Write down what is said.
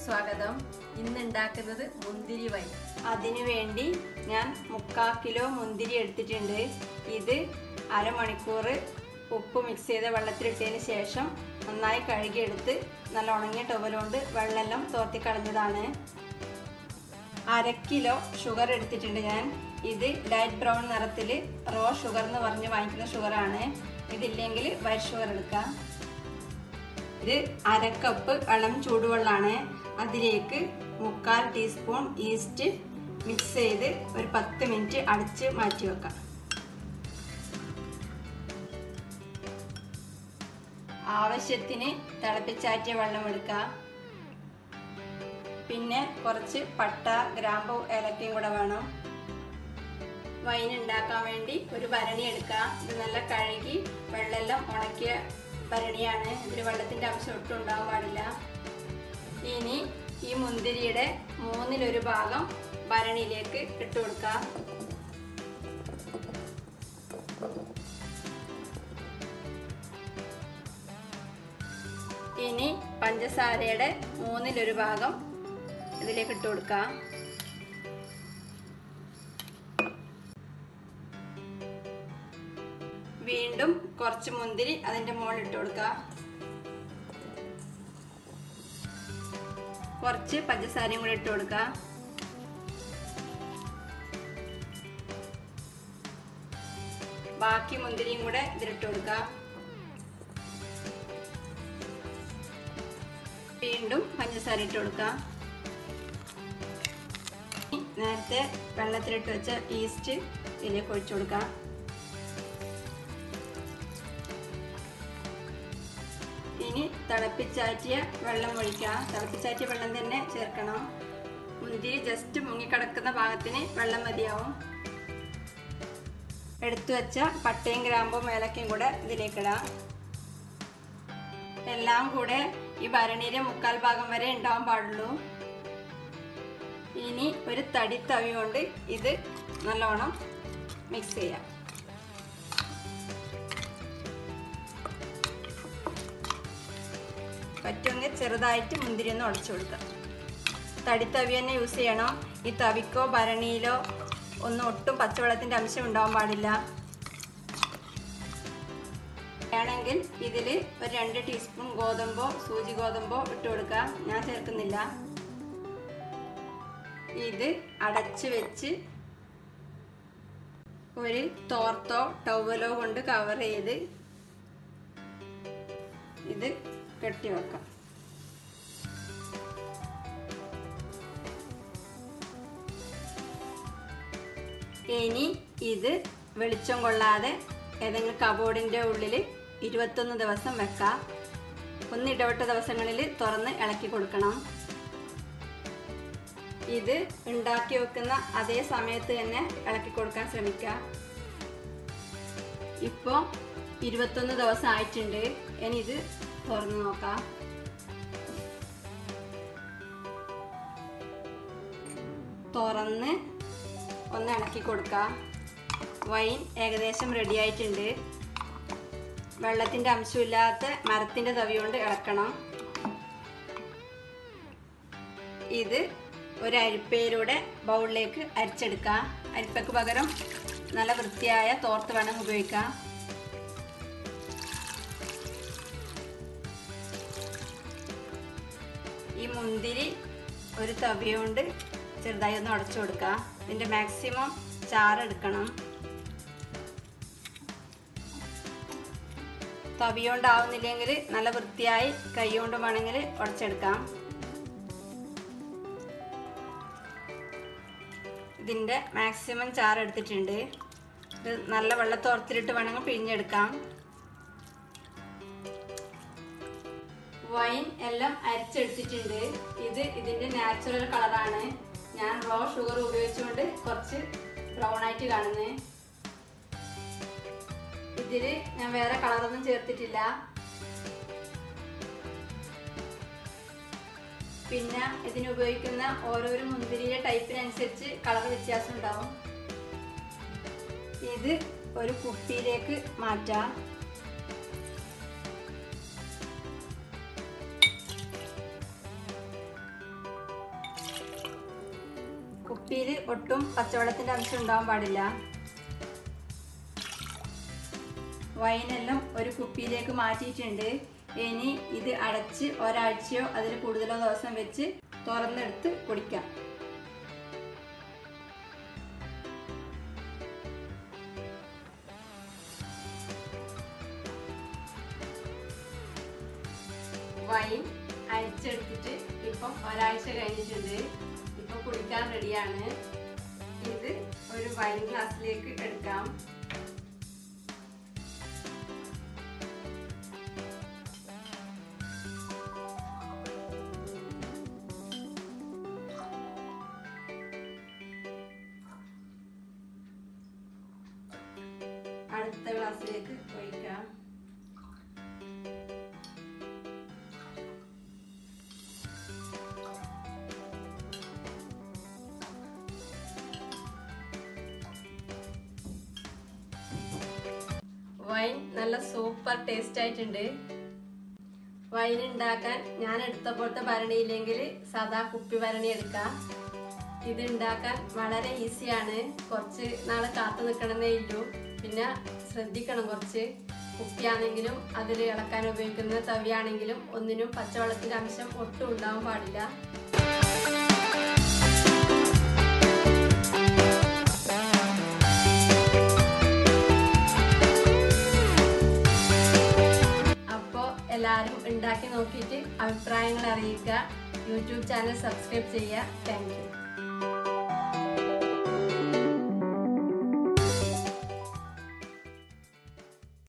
സ്വാഗതം ഇന്ന് ഉണ്ടാക്കുന്നത് മുന്തിരി വൈൻ അതിനു വേണ്ടി ഞാൻ മുക്കാൽ കിലോ മുന്തിരി എടുത്തിട്ടുണ്ട് ഇത് അരമണിക്കൂർ ഉപ്പ് മിക്സ് ചെയ്ത വെള്ളത്തിലിട്ടതിന് ശേഷം നന്നായി കഴുകിയെടുത്ത് നല്ല ഉണങ്ങിയ ടവലുകൊണ്ട് വെള്ളമെല്ലാം തോർത്തി കളഞ്ഞതാണ് അര കിലോ ഷുഗർ എടുത്തിട്ടുണ്ട് ഞാൻ ഇത് ലൈറ്റ് ബ്രൗൺ നിറത്തിൽ റോ ഷുഗർ എന്ന് പറഞ്ഞ് വാങ്ങിക്കുന്ന ഷുഗറാണ് ഇതില്ലെങ്കിൽ വൈറ്റ് ഷുഗർ എടുക്കാം ഇത് അര കപ്പ് ഇളം ചൂടുവെള്ളമാണ് അതിലേക്ക് മുക്കാൽ ടീസ്പൂൺ ഈസ്റ്റ് മിക്സ് ചെയ്ത് ഒരു പത്ത് മിനിറ്റ് അടച്ച് മാറ്റി വെക്കാം ആവശ്യത്തിന് തിളപ്പിച്ചാറ്റിയ വെള്ളം എടുക്കുക പിന്നെ കുറച്ച് പട്ട ഗ്രാമ്പു ഏലക്കയും കൂടെ വേണം വൈൻ ഉണ്ടാക്കാൻ വേണ്ടി ഒരു ഭരണി എടുക്കുക ഇത് നല്ല കഴുകി വെള്ളമെല്ലാം ഉണക്കിയ ഭരണിയാണ് ഇതിൽ വെള്ളത്തിൻ്റെ അംശം ഒട്ടും ഉണ്ടാകാൻ പാടില്ല ഇനി ഈ മുന്തിരിയുടെ മൂന്നിലൊരു ഭാഗം ഭരണിയിലേക്ക് ഇട്ട് കൊടുക്കാം ഇനി പഞ്ചസാരയുടെ മൂന്നിലൊരു ഭാഗം ഇതിലേക്ക് ഇട്ട് കൊടുക്കാം വീണ്ടും കുറച്ച് മുന്തിരി അതിന്റെ മുകളിൽ ഇട്ട് കൊടുക്കുക കുറച്ച് പഞ്ചസാരയും കൂടി ഇട്ട് കൊടുക്കുക ബാക്കി മുന്തിരിയും കൂടെ ഇതിലിട്ട് കൊടുക്കുക വീണ്ടും പഞ്ചസാര ഇട്ട് കൊടുക്കുക നേരത്തെ വെള്ളത്തിലിട്ട് വെച്ച ഈസ്റ്റ് ഇതിലേക്ക് ഒഴിച്ചു കൊടുക്കുക ഇനി തിളപ്പിച്ചാറ്റിയ വെള്ളം ഒഴിക്കുക തിളപ്പിച്ചാറ്റിയ വെള്ളം തന്നെ ചേർക്കണം മുന്തിരി ജസ്റ്റ് മുങ്ങിക്കിടക്കുന്ന ഭാഗത്തിന് വെള്ളം മതിയാവും എടുത്തു വെച്ച പട്ടയും ഗ്രാമ്പും ഏലക്കയും കൂടെ ഇതിലേക്കിടാം എല്ലാം കൂടെ ഈ ഭരണിയുടെ മുക്കാൽ ഭാഗം വരെ ഉണ്ടാവാൻ പാടുള്ളൂ ഇനി ഒരു തടി തവി കൊണ്ട് ഇത് നല്ലോണം മിക്സ് ചെയ്യാം പറ്റുമെങ്കിൽ ചെറുതായിട്ട് മുന്തിരി ഒന്ന് ഉടച്ചു കൊടുക്കുക തടിത്തവി തന്നെ യൂസ് ചെയ്യണം ഈ തവിക്കോ ഭരണിയിലോ ഒന്നും ഒട്ടും പച്ചവെള്ളത്തിൻ്റെ അംശം ഉണ്ടാവാൻ പാടില്ല വേണമെങ്കിൽ ഇതിൽ ഒരു രണ്ട് ടീസ്പൂൺ ഗോതമ്പോ സൂചി ഗോതമ്പോ ഇട്ട് കൊടുക്കുക ഞാൻ ചേർക്കുന്നില്ല ഇത് അടച്ച് വെച്ച് ഒരു തോർത്തോ ടവലോ കൊണ്ട് കവർ ചെയ്ത് ഇത് കെട്ടി വെക്കാം ഇനി ഇത് വെളിച്ചം കൊള്ളാതെ ഏതെങ്കിലും കബോർഡിൻ്റെ ഉള്ളിൽ ഇരുപത്തൊന്ന് ദിവസം വെക്കാം ഒന്ന് ഇടവിട്ട ദിവസങ്ങളിൽ തുറന്ന് ഇളക്കി കൊടുക്കണം ഇത് ഉണ്ടാക്കി വെക്കുന്ന അതേ സമയത്ത് തന്നെ ഇളക്കി കൊടുക്കാൻ ശ്രമിക്കുക ഇപ്പോൾ ഇരുപത്തൊന്ന് ദിവസം ആയിട്ടുണ്ട് ഇനി ഇത് തുറന്ന് നോക്കാം തുറന്ന് ഒന്ന് ഇളക്കി കൊടുക്കാം വൈൻ ഏകദേശം റെഡി ആയിട്ടുണ്ട് വെള്ളത്തിൻ്റെ അംശമില്ലാത്ത മരത്തിൻ്റെ തവി കൊണ്ട് ഇളക്കണം ഇത് ഒരു അരിപ്പയിലൂടെ ബൗളിലേക്ക് അരിച്ചെടുക്കാം അരിപ്പയ്ക്ക് പകരം നല്ല വൃത്തിയായ തോർത്ത് വേണം ഉപയോഗിക്കാം ഈ മുന്തിരി ഒരു തവി കൊണ്ട് ചെറുതായി ഒന്ന് ഉടച്ചു കൊടുക്കുക ഇതിൻ്റെ മാക്സിമം ചാറെടുക്കണം തവി കൊണ്ടാവുന്നില്ലെങ്കിൽ നല്ല വൃത്തിയായി കൈ കൊണ്ട് വേണമെങ്കിൽ ഉടച്ചെടുക്കാം ഇതിൻ്റെ മാക്സിമം ചാറെടുത്തിട്ടുണ്ട് ഇത് നല്ല വെള്ളത്തോർത്തിലിട്ട് വേണമെങ്കിൽ പിഴിഞ്ഞെടുക്കാം വൈൻ എല്ലാം അരിച്ചെടുത്തിട്ടുണ്ട് ഇത് ഇതിന്റെ നാച്ചുറൽ കളറാണ് ഞാൻ റോ ഷുഗർ ഉപയോഗിച്ചുകൊണ്ട് കുറച്ച് ബ്രൗൺ ആയിട്ട് കാണുന്നത് ഇതില് ഞാൻ വേറെ കളറൊന്നും ചേർത്തിട്ടില്ല പിന്നെ ഇതിന് ഉപയോഗിക്കുന്ന ഓരോരോ മുന്തിരിയുടെ ടൈപ്പിനനുസരിച്ച് കളർ വ്യത്യാസം ഉണ്ടാവും ഇത് ഒരു കുപ്പിയിലേക്ക് മാറ്റാം ഒട്ടും പച്ചവെള്ളത്തിന്റെ അംശം ഉണ്ടാവാൻ പാടില്ല വൈനെല്ലാം ഒരു കുപ്പിയിലേക്ക് മാറ്റിയിട്ടുണ്ട് ഇനി ഇത് അടച്ച് ഒരാഴ്ചയോ അതിൽ കൂടുതലോ ദിവസം വെച്ച് തുറന്നെടുത്ത് കുടിക്കാം വൈൻ അരിച്ചെടുത്തിട്ട് ഇപ്പം ഒരാഴ്ച കഴിഞ്ഞിട്ടുണ്ട് ഇപ്പം കുടിക്കാൻ റെഡിയാണ് ഇത് ഒരു വൈൻ ഗ്ലാസ്സിലേക്ക് എടുക്കാം അടുത്ത ഗ്ലാസ്സിലേക്ക് ഒഴിക്കാം വൈൻ നല്ല സൂപ്പർ ടേസ്റ്റ് ആയിട്ടുണ്ട് വൈൻ ഉണ്ടാക്കാൻ ഞാൻ എടുത്ത പോലത്തെ ഭരണിയില്ലെങ്കിൽ സാധാ കുപ്പി ഭരണി എടുക്കാം ഇത് ഉണ്ടാക്കാൻ വളരെ ഈസിയാണ് കുറച്ച് നാളെ കാത്തു നിൽക്കണമെന്നേ ഉള്ളൂ പിന്നെ ശ്രദ്ധിക്കണം കുറച്ച് കുപ്പിയാണെങ്കിലും അതിൽ ഇളക്കാൻ ഉപയോഗിക്കുന്ന തവിയാണെങ്കിലും ഒന്നിനും പച്ചവെള്ളത്തിന്റെ അംശം ഒട്ടും ഉണ്ടാവാൻ പാടില്ല അപ്പോൾ എല്ലാവരും ഉണ്ടാക്കി നോക്കിയിട്ട് അഭിപ്രായങ്ങൾ അറിയിക്കുക യൂട്യൂബ് ചാനൽ സബ്സ്ക്രൈബ് ചെയ്യുക താങ്ക് യു